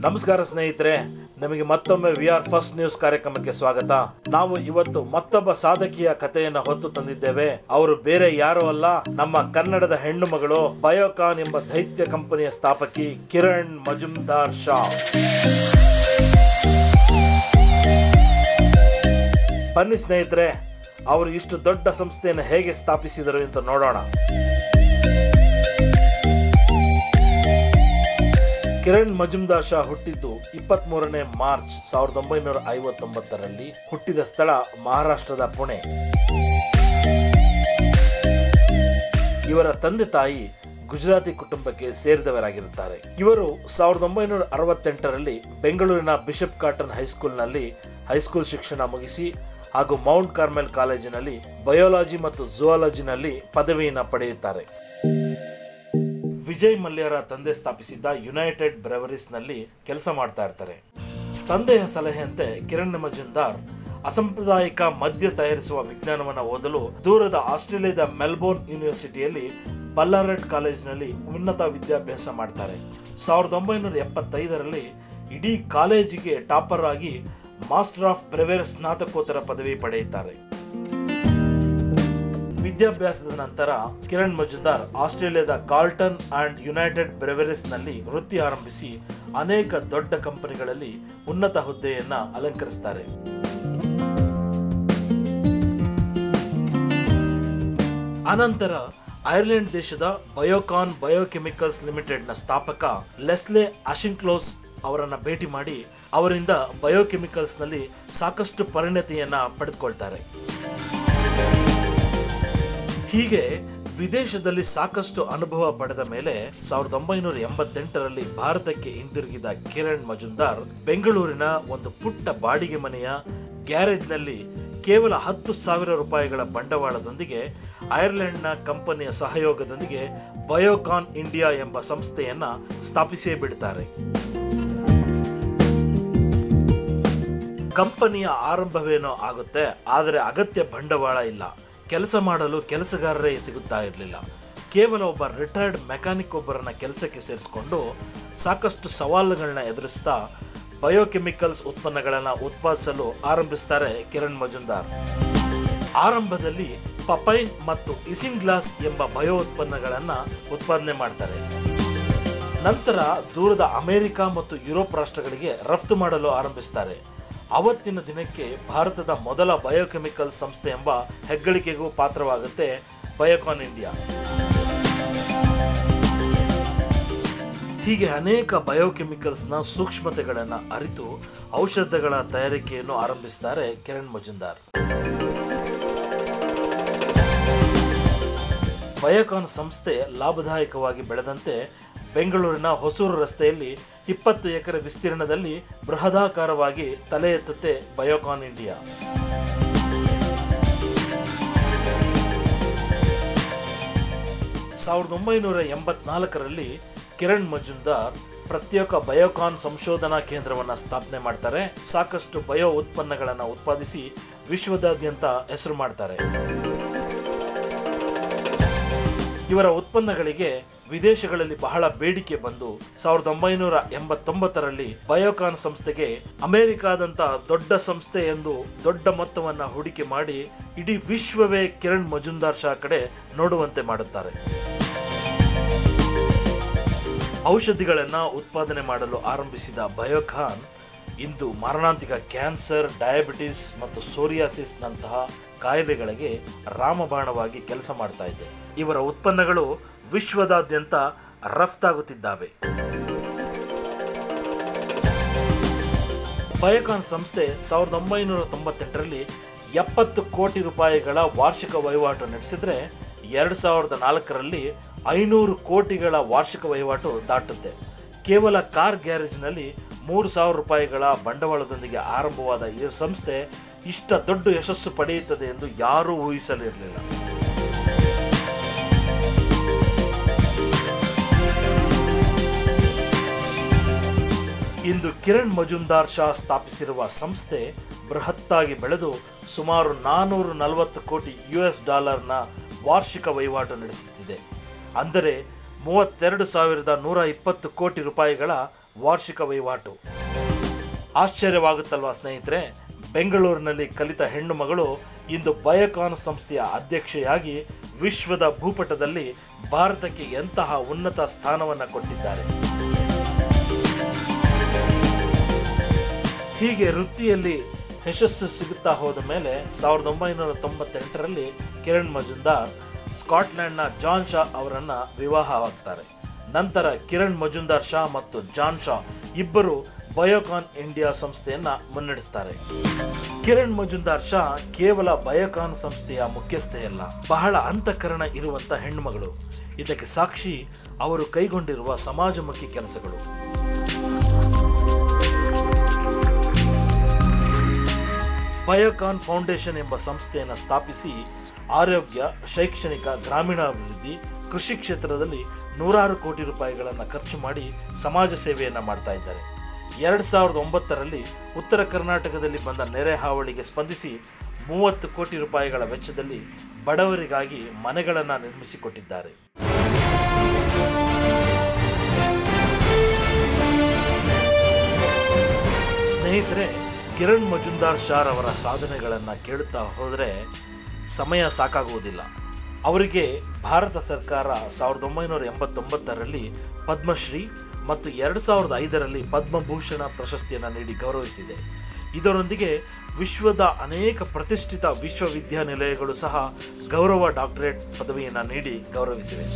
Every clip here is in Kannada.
ನಮಸ್ಕಾರ ಸ್ನೇಹಿತರೆ ನಮಗೆ ಮತ್ತೊಮ್ಮೆ ವಿ ಆರ್ ಫಸ್ಟ್ ನ್ಯೂಸ್ ಕಾರ್ಯಕ್ರಮಕ್ಕೆ ಸ್ವಾಗತ ನಾವು ಇವತ್ತು ಮತ್ತೊಬ್ಬ ಸಾಧಕಿಯ ಕಥೆಯನ್ನು ಹೊತ್ತು ತಂದಿದ್ದೇವೆ ಅವರು ಬೇರೆ ಯಾರು ಅಲ್ಲ ನಮ್ಮ ಕನ್ನಡದ ಹೆಣ್ಣು ಮಗಳು ಬಯೋಕಾನ್ ಎಂಬ ದೈತ್ಯ ಕಂಪನಿಯ ಸ್ಥಾಪಕಿ ಕಿರಣ್ ಮಜುಮ್ದಾರ್ ಶಾ ಬನ್ನಿ ಸ್ನೇಹಿತರೆ ಅವರು ಇಷ್ಟು ದೊಡ್ಡ ಸಂಸ್ಥೆಯನ್ನು ಹೇಗೆ ಸ್ಥಾಪಿಸಿದರು ಅಂತ ನೋಡೋಣ ಕಿರಣ್ ಮಜುಮ್ದಾರ್ ಶಾ ಹುಟ್ಟಿದ್ದು ಇಪ್ಪತ್ತ್ ಮೂರನೇ ಮಾರ್ಚ್ ಸಾವಿರದ ಒಂಬೈನೂರ ಐವತ್ತೊಂಬತ್ತರಲ್ಲಿ ಹುಟ್ಟಿದ ಸ್ಥಳ ಮಹಾರಾಷ್ಟ್ರದ ಪುಣೆ ಇವರ ತಂದೆ ತಾಯಿ ಗುಜರಾತಿ ಕುಟುಂಬಕ್ಕೆ ಸೇರಿದವರಾಗಿರುತ್ತಾರೆ ಇವರು ಸಾವಿರದ ಒಂಬೈನೂರ ಅರವತ್ತೆಂಟರಲ್ಲಿ ಬೆಂಗಳೂರಿನ ಬಿಷಪ್ ಕಾಟನ್ ಹೈಸ್ಕೂಲ್ನಲ್ಲಿ ಹೈಸ್ಕೂಲ್ ಶಿಕ್ಷಣ ಮುಗಿಸಿ ಹಾಗೂ ಮೌಂಟ್ ಕಾರ್ಮೆಲ್ ಕಾಲೇಜಿನಲ್ಲಿ ಬಯೋಲಾಜಿ ಮತ್ತು ಝುವಾಲಜಿನಲ್ಲಿ ಪದವಿಯನ್ನು ಪಡೆಯುತ್ತಾರೆ ವಿಜಯ್ ಮಲ್ಯರ ತಂದೆ ಸ್ಥಾಪಿಸಿದ್ದ ಯುನೈಟೆಡ್ ಬ್ರೆವರೀಸ್ನಲ್ಲಿ ಕೆಲಸ ಮಾಡ್ತಾ ಇರ್ತಾರೆ ತಂದೆಯ ಸಲಹೆಯಂತೆ ಕಿರಣ್ ಮಜುಂದಾರ್ ಅಸಾಂಪ್ರದಾಯಿಕ ಮದ್ಯ ತಯಾರಿಸುವ ವಿಜ್ಞಾನವನ್ನು ಓದಲು ದೂರದ ಆಸ್ಟ್ರೇಲಿಯಾದ ಮೆಲ್ಬೋರ್ನ್ ಯೂನಿವರ್ಸಿಟಿಯಲ್ಲಿ ಬಲ್ಲಾರೆಡ್ ಕಾಲೇಜಿನಲ್ಲಿ ಉನ್ನತ ವಿದ್ಯಾಭ್ಯಾಸ ಮಾಡ್ತಾರೆ ಸಾವಿರದ ಒಂಬೈನೂರ ಎಪ್ಪತ್ತೈದರಲ್ಲಿ ಇಡೀ ಕಾಲೇಜಿಗೆ ಟಾಪರ್ ಆಗಿ ಮಾಸ್ಟರ್ ಆಫ್ ಬ್ರೆವೇರ್ ಸ್ನಾತಕೋತ್ತರ ಪದವಿ ಪಡೆಯುತ್ತಾರೆ ವಿದ್ಯಾಭ್ಯಾಸದ ನಂತರ ಕಿರಣ್ ಮಜುಂದಾರ್ ಆಸ್ಟ್ರೇಲಿಯಾದ ಕಾರ್ಲ್ಟನ್ ಅಂಡ್ ಯುನೈಟೆಡ್ ಬ್ರೆವರೀಸ್ನಲ್ಲಿ ವೃತ್ತಿ ಆರಂಭಿಸಿ ಅನೇಕ ದೊಡ್ಡ ಕಂಪನಿಗಳಲ್ಲಿ ಉನ್ನತ ಹುದ್ದೆಯನ್ನ ಅಲಂಕರಿಸುತ್ತಾರೆ ಅನಂತರ ಐರ್ಲೆಂಡ್ ದೇಶದ ಬಯೋಕಾನ್ ಬಯೋಕೆಮಿಕಲ್ಸ್ ಲಿಮಿಟೆಡ್ನ ಸ್ಥಾಪಕ ಲೆಸ್ಲೆ ಅಶಿನ್ಕ್ಲೋಸ್ ಅವರನ್ನ ಭೇಟಿ ಮಾಡಿ ಅವರಿಂದ ಬಯೋಕೆಮಿಕಲ್ಸ್ನಲ್ಲಿ ಸಾಕಷ್ಟು ಪರಿಣತಿಯನ್ನ ಪಡೆದುಕೊಳ್ತಾರೆ ಹೀಗೆ ವಿದೇಶದಲ್ಲಿ ಸಾಕಷ್ಟು ಅನುಭವ ಪಡೆದ ಮೇಲೆ ಸಾವಿರದ ಒಂಬೈನೂರ ಎಂಬತ್ತೆಂಟರಲ್ಲಿ ಭಾರತಕ್ಕೆ ಹಿಂದಿರುಗಿದ ಕಿರಣ್ ಮಜುಂದಾರ್ ಬೆಂಗಳೂರಿನ ಒಂದು ಪುಟ್ಟ ಬಾಡಿಗೆ ಮನೆಯ ಗ್ಯಾರೇಜ್ನಲ್ಲಿ ಕೇವಲ ಹತ್ತು ಸಾವಿರ ರೂಪಾಯಿಗಳ ಬಂಡವಾಳದೊಂದಿಗೆ ಐರ್ಲೆಂಡ್ನ ಕಂಪನಿಯ ಸಹಯೋಗದೊಂದಿಗೆ ಬಯೋಕಾನ್ ಇಂಡಿಯಾ ಎಂಬ ಸಂಸ್ಥೆಯನ್ನ ಸ್ಥಾಪಿಸೇ ಬಿಡ್ತಾರೆ ಕಂಪನಿಯ ಆರಂಭವೇನೋ ಆಗುತ್ತೆ ಆದರೆ ಅಗತ್ಯ ಬಂಡವಾಳ ಇಲ್ಲ ಕೆಲಸ ಮಾಡಲು ಕೆಲಸಗಾರರೇ ಸಿಗುತ್ತಾ ಇರಲಿಲ್ಲ ಕೇವಲ ಒಬ್ಬ ರಿಟೈರ್ಡ್ ಮೆಕ್ಯಾನಿಕ್ ಒಬ್ಬರನ್ನ ಕೆಲಸಕ್ಕೆ ಸೇರಿಸಿಕೊಂಡು ಸಾಕಷ್ಟು ಸವಾಲುಗಳನ್ನ ಎದುರಿಸ್ತಾ ಬಯೋಕೆಮಿಕಲ್ಸ್ ಉತ್ಪನ್ನಗಳನ್ನು ಉತ್ಪಾದಿಸಲು ಆರಂಭಿಸ್ತಾರೆ ಕಿರಣ್ ಮಜುಂದಾರ್ ಆರಂಭದಲ್ಲಿ ಪಪೈನ್ ಮತ್ತು ಇಸಿನ್ ಗ್ಲಾಸ್ ಎಂಬ ಬಯೋ ಉತ್ಪನ್ನಗಳನ್ನು ಉತ್ಪಾದನೆ ಮಾಡ್ತಾರೆ ನಂತರ ದೂರದ ಅಮೆರಿಕ ಮತ್ತು ಯುರೋಪ್ ರಾಷ್ಟ್ರಗಳಿಗೆ ರಫ್ತು ಮಾಡಲು ಆರಂಭಿಸ್ತಾರೆ ಅವತ್ತಿನ ದಿನಕ್ಕೆ ಭಾರತದ ಮೊದಲ ಬಯೋಕೆಮಿಕಲ್ ಸಂಸ್ಥೆ ಎಂಬ ಹೆಗ್ಗಳಿಕೆಗೂ ಪಾತ್ರವಾಗುತ್ತೆ ಬಯೋಕಾನ್ ಇಂಡಿಯಾ ಹೀಗೆ ಅನೇಕ ಬಯೋಕೆಮಿಕಲ್ಸ್ನ ಸೂಕ್ಷ್ಮತೆಗಳನ್ನು ಅರಿತು ಔಷಧಗಳ ತಯಾರಿಕೆಯನ್ನು ಆರಂಭಿಸ್ತಾರೆ ಕಿರಣ್ ಮಜುಂದಾರ್ ಬಯೋಕಾನ್ ಸಂಸ್ಥೆ ಲಾಭದಾಯಕವಾಗಿ ಬೆಳೆದಂತೆ ಬೆಂಗಳೂರಿನ ಹೊಸೂರು ರಸ್ತೆಯಲ್ಲಿ ಇಪ್ಪತ್ತು ಎಕರೆ ವಿಸ್ತೀರ್ಣದಲ್ಲಿ ಬೃಹದಾಕಾರವಾಗಿ ತಲೆ ಎತ್ತುತ್ತೆ ಬಯೋಕಾನ್ ಇಂಡಿಯಾ ಸಾವಿರದ ಒಂಬೈನೂರ ಎಂಬತ್ನಾಲ್ಕರಲ್ಲಿ ಕಿರಣ್ ಮಜುಂದಾರ್ ಪ್ರತ್ಯೇಕ ಬಯೋಕಾನ್ ಸಂಶೋಧನಾ ಕೇಂದ್ರವನ್ನು ಸ್ಥಾಪನೆ ಮಾಡ್ತಾರೆ ಸಾಕಷ್ಟು ಬಯೋ ಉತ್ಪನ್ನಗಳನ್ನು ಉತ್ಪಾದಿಸಿ ವಿಶ್ವದಾದ್ಯಂತ ಹೆಸರು ಮಾಡ್ತಾರೆ ಇವರ ಉತ್ಪನ್ನಗಳಿಗೆ ವಿದೇಶಗಳಲ್ಲಿ ಬಹಳ ಬೇಡಿಕೆ ಬಂದು ಸಾವಿರದ ಒಂಬೈನೂರ ಎಂಬತ್ತೊಂಬತ್ತರಲ್ಲಿ ಬಯೋಕಾನ್ ಸಂಸ್ಥೆಗೆ ಅಮೆರಿಕಾದಂತ ದೊಡ್ಡ ಸಂಸ್ಥೆ ಎಂದು ದೊಡ್ಡ ಮೊತ್ತವನ್ನ ಹೂಡಿಕೆ ಮಾಡಿ ಇಡೀ ವಿಶ್ವವೇ ಕಿರಣ್ ಮಜುಂದಾರ್ ಶಾ ಕಡೆ ನೋಡುವಂತೆ ಮಾಡುತ್ತಾರೆ ಔಷಧಿಗಳನ್ನು ಉತ್ಪಾದನೆ ಮಾಡಲು ಆರಂಭಿಸಿದ ಬಯೋಕಾನ್ ಇಂದು ಮಾರಣಾಂತಿಕ ಕ್ಯಾನ್ಸರ್ ಡಯಾಬಿಟಿಸ್ ಮತ್ತು ಸೋರಿಯಾಸಿಸ್ನಂತಹ ಕಾಯಿಲೆಗಳಿಗೆ ರಾಮಬಾಣವಾಗಿ ಕೆಲಸ ಮಾಡ್ತಾ ಇದೆ ಇವರ ಉತ್ಪನ್ನಗಳು ವಿಶ್ವದಾದ್ಯಂತ ರಫ್ತಾಗುತ್ತಿದ್ದಾವೆ ಬಯೋಕಾನ್ ಸಂಸ್ಥೆ ಸಾವಿರದ ಒಂಬೈನೂರ ತೊಂಬತ್ತೆಂಟರಲ್ಲಿ ಎಪ್ಪತ್ತು ಕೋಟಿ ರೂಪಾಯಿಗಳ ವಾರ್ಷಿಕ ವಹಿವಾಟು ನಡೆಸಿದ್ರೆ ಎರಡು ಸಾವಿರದ ನಾಲ್ಕರಲ್ಲಿ ಐನೂರು ಕೋಟಿಗಳ ವಾರ್ಷಿಕ ವಹಿವಾಟು ದಾಟುತ್ತೆ ಕೇವಲ ಕಾರ್ ಗ್ಯಾರೇಜ್ನಲ್ಲಿ ಮೂರು ಸಾವಿರ ರೂಪಾಯಿಗಳ ಬಂಡವಾಳದೊಂದಿಗೆ ಆರಂಭವಾದ ಈ ಸಂಸ್ಥೆ ಇಷ್ಟ ದೊಡ್ಡ ಯಶಸ್ಸು ಪಡೆಯುತ್ತದೆ ಎಂದು ಯಾರೂ ಊಹಿಸಲಿರಲಿಲ್ಲ ಇಂದು ಕಿರಣ್ ಮಜುಮ್ದಾರ್ ಶಾ ಸ್ಥಾಪಿಸಿರುವ ಸಂಸ್ಥೆ ಬೃಹತ್ತಾಗಿ ಬೆಳೆದು ಸುಮಾರು ನಾನೂರು ನಲವತ್ತು ಕೋಟಿ ಯು ಎಸ್ ಡಾಲರ್ನ ವಾರ್ಷಿಕ ವಹಿವಾಟು ನಡೆಸುತ್ತಿದೆ ಅಂದರೆ ಮೂವತ್ತೆರಡು ಸಾವಿರದ ನೂರ ಇಪ್ಪತ್ತು ಕೋಟಿ ರೂಪಾಯಿಗಳ ವಾರ್ಷಿಕ ವಹಿವಾಟು ಆಶ್ಚರ್ಯವಾಗುತ್ತಲ್ವಾ ಸ್ನೇಹಿತರೆ ಬೆಂಗಳೂರಿನಲ್ಲಿ ಕಲಿತ ಹೆಣ್ಣು ಮಗಳು ಇಂದು ಬಯೋಕಾನ್ ಸಂಸ್ಥೆಯ ಅಧ್ಯಕ್ಷೆಯಾಗಿ ವಿಶ್ವದ ಭೂಪಟದಲ್ಲಿ ಭಾರತಕ್ಕೆ ಎಂತಹ ಉನ್ನತ ಸ್ಥಾನವನ್ನು ಕೊಟ್ಟಿದ್ದಾರೆ ಹೀಗೆ ವೃತ್ತಿಯಲ್ಲಿ ಯಶಸ್ಸು ಸಿಗುತ್ತಾ ಹೋದ ಮೇಲೆ ಸಾವಿರದ ಒಂಬೈನೂರ ತೊಂಬತ್ತೆಂಟರಲ್ಲಿ ಕಿರಣ್ ಮಜುಂದಾರ್ ಸ್ಕಾಟ್ಲೆಂಡ್ನ ಜಾನ್ ಶಾ ಅವರನ್ನು ವಿವಾಹವಾಗ್ತಾರೆ ನಂತರ ಕಿರಣ್ ಮಜುಂದಾರ್ ಶಾ ಮತ್ತು ಜಾನ್ ಶಾ ಇಬ್ಬರು ಬಯೋಕಾನ್ ಇಂಡಿಯಾ ಸಂಸ್ಥೆಯನ್ನ ಮುನ್ನಡೆಸ್ತಾರೆ ಕಿರಣ್ ಮಜುಂದಾರ್ ಶಾ ಕೇವಲ ಬಯೋಕಾನ್ ಸಂಸ್ಥೆಯ ಮುಖ್ಯಸ್ಥೆಯಲ್ಲ ಬಹಳ ಅಂತಃಕರಣ ಇರುವಂತ ಹೆಣ್ಣುಮಗಳು ಇದಕ್ಕೆ ಸಾಕ್ಷಿ ಅವರು ಕೈಗೊಂಡಿರುವ ಸಮಾಜಮುಖಿ ಕೆಲಸಗಳು ಬಯೋಕಾನ್ ಫೌಂಡೇಶನ್ ಎಂಬ ಸಂಸ್ಥೆಯನ್ನು ಸ್ಥಾಪಿಸಿ ಆರೋಗ್ಯ ಶೈಕ್ಷಣಿಕ ಗ್ರಾಮೀಣಾಭಿವೃದ್ಧಿ ಕೃಷಿ ಕ್ಷೇತ್ರದಲ್ಲಿ ನೂರಾರು ಕೋಟಿ ರೂಪಾಯಿಗಳನ್ನು ಖರ್ಚು ಮಾಡಿ ಸಮಾಜ ಸೇವೆಯನ್ನು ಮಾಡ್ತಾ ಇದ್ದಾರೆ ಎರಡು ಸಾವಿರದ ಒಂಬತ್ತರಲ್ಲಿ ಉತ್ತರ ಕರ್ನಾಟಕದಲ್ಲಿ ಬಂದ ನೆರೆ ಹಾವಳಿಗೆ ಸ್ಪಂದಿಸಿ ಮೂವತ್ತು ಕೋಟಿ ರೂಪಾಯಿಗಳ ವೆಚ್ಚದಲ್ಲಿ ಬಡವರಿಗಾಗಿ ಮನೆಗಳನ್ನು ನಿರ್ಮಿಸಿಕೊಟ್ಟಿದ್ದಾರೆ ಸ್ನೇಹಿತರೆ ಕಿರಣ್ ಮಜುಂದಾರ್ ಶಾರ್ ಅವರ ಸಾಧನೆಗಳನ್ನು ಕೇಳುತ್ತಾ ಹೋದರೆ ಸಮಯ ಸಾಕಾಗುವುದಿಲ್ಲ ಅವರಿಗೆ ಭಾರತ ಸರ್ಕಾರ ಸಾವಿರದ ಒಂಬೈನೂರ ಎಂಬತ್ತೊಂಬತ್ತರಲ್ಲಿ ಪದ್ಮಶ್ರೀ ಮತ್ತು ಎರಡು ಸಾವಿರದ ಐದರಲ್ಲಿ ಪದ್ಮಭೂಷಣ ಪ್ರಶಸ್ತಿಯನ್ನು ನೀಡಿ ಗೌರವಿಸಿದೆ ಇದರೊಂದಿಗೆ ವಿಶ್ವದ ಅನೇಕ ಪ್ರತಿಷ್ಠಿತ ವಿಶ್ವವಿದ್ಯಾನಿಲಯಗಳು ಸಹ ಗೌರವ ಡಾಕ್ಟರೇಟ್ ಪದವಿಯನ್ನು ನೀಡಿ ಗೌರವಿಸಿವೆ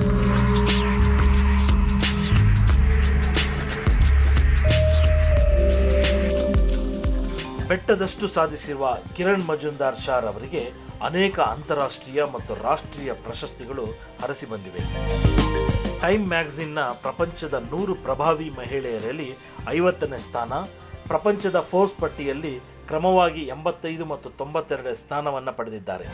ಬೆಟ್ಟದಷ್ಟು ಸಾಧಿಸಿರುವ ಕಿರಣ್ ಮಜುಂದಾರ್ ಶಾರ್ ಅವರಿಗೆ ಅನೇಕ ಅಂತಾರಾಷ್ಟ್ರೀಯ ಮತ್ತು ರಾಷ್ಟ್ರೀಯ ಪ್ರಶಸ್ತಿಗಳು ಹರಸಿ ಬಂದಿವೆ ಟೈಮ್ ಮ್ಯಾಗಝಿನ್ನ ಪ್ರಪಂಚದ ನೂರು ಪ್ರಭಾವಿ ಮಹಿಳೆಯರಲ್ಲಿ ಐವತ್ತನೇ ಸ್ಥಾನ ಪ್ರಪಂಚದ ಫೋರ್ಸ್ ಪಟ್ಟಿಯಲ್ಲಿ ಕ್ರಮವಾಗಿ ಎಂಬತ್ತೈದು ಮತ್ತು ತೊಂಬತ್ತೆರಡನೇ ಸ್ಥಾನವನ್ನು ಪಡೆದಿದ್ದಾರೆ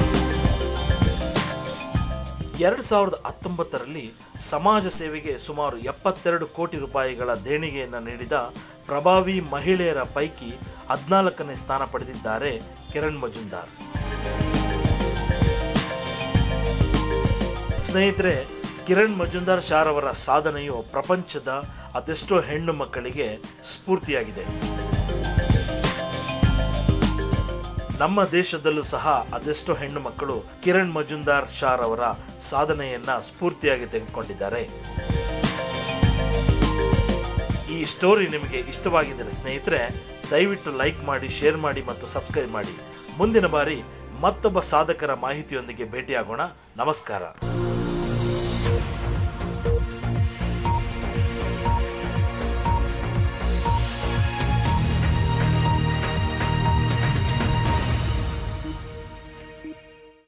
ಎರಡು ಸಾವಿರದ ಹತ್ತೊಂಬತ್ತರಲ್ಲಿ ಸಮಾಜ ಸೇವೆಗೆ ಸುಮಾರು ಎಪ್ಪತ್ತೆರಡು ಕೋಟಿ ರೂಪಾಯಿಗಳ ದೇಣಿಗೆಯನ್ನು ನೀಡಿದ ಪ್ರಭಾವಿ ಮಹಿಳೆಯರ ಪೈಕಿ ಹದಿನಾಲ್ಕನೇ ಸ್ಥಾನ ಪಡೆದಿದ್ದಾರೆ ಕಿರಣ್ ಮಜುಂದಾರ್ ಸ್ನೇಹಿತರೆ ಕಿರಣ್ ಮಜುಂದಾರ್ ಶಾರ್ ಅವರ ಸಾಧನೆಯು ಪ್ರಪಂಚದ ಅದೆಷ್ಟೋ ಹೆಣ್ಣು ಮಕ್ಕಳಿಗೆ ಸ್ಫೂರ್ತಿಯಾಗಿದೆ ನಮ್ಮ ದೇಶದಲ್ಲೂ ಸಹ ಅದೆಷ್ಟೋ ಹೆಣ್ಣು ಮಕ್ಕಳು ಕಿರಣ್ ಮಜುಂದಾರ್ ಶಾರ್ ಅವರ ಸಾಧನೆಯನ್ನ ಸ್ಫೂರ್ತಿಯಾಗಿ ತೆಗೆದುಕೊಂಡಿದ್ದಾರೆ ಈ ಸ್ಟೋರಿ ನಿಮಗೆ ಇಷ್ಟವಾಗಿದ್ದರೆ ಸ್ನೇಹಿತರೆ ದಯವಿಟ್ಟು ಲೈಕ್ ಮಾಡಿ ಶೇರ್ ಮಾಡಿ ಮತ್ತು ಸಬ್ಸ್ಕ್ರೈಬ್ ಮಾಡಿ ಮುಂದಿನ ಬಾರಿ ಮತ್ತೊಬ್ಬ ಸಾಧಕರ ಮಾಹಿತಿಯೊಂದಿಗೆ ಭೇಟಿಯಾಗೋಣ ನಮಸ್ಕಾರ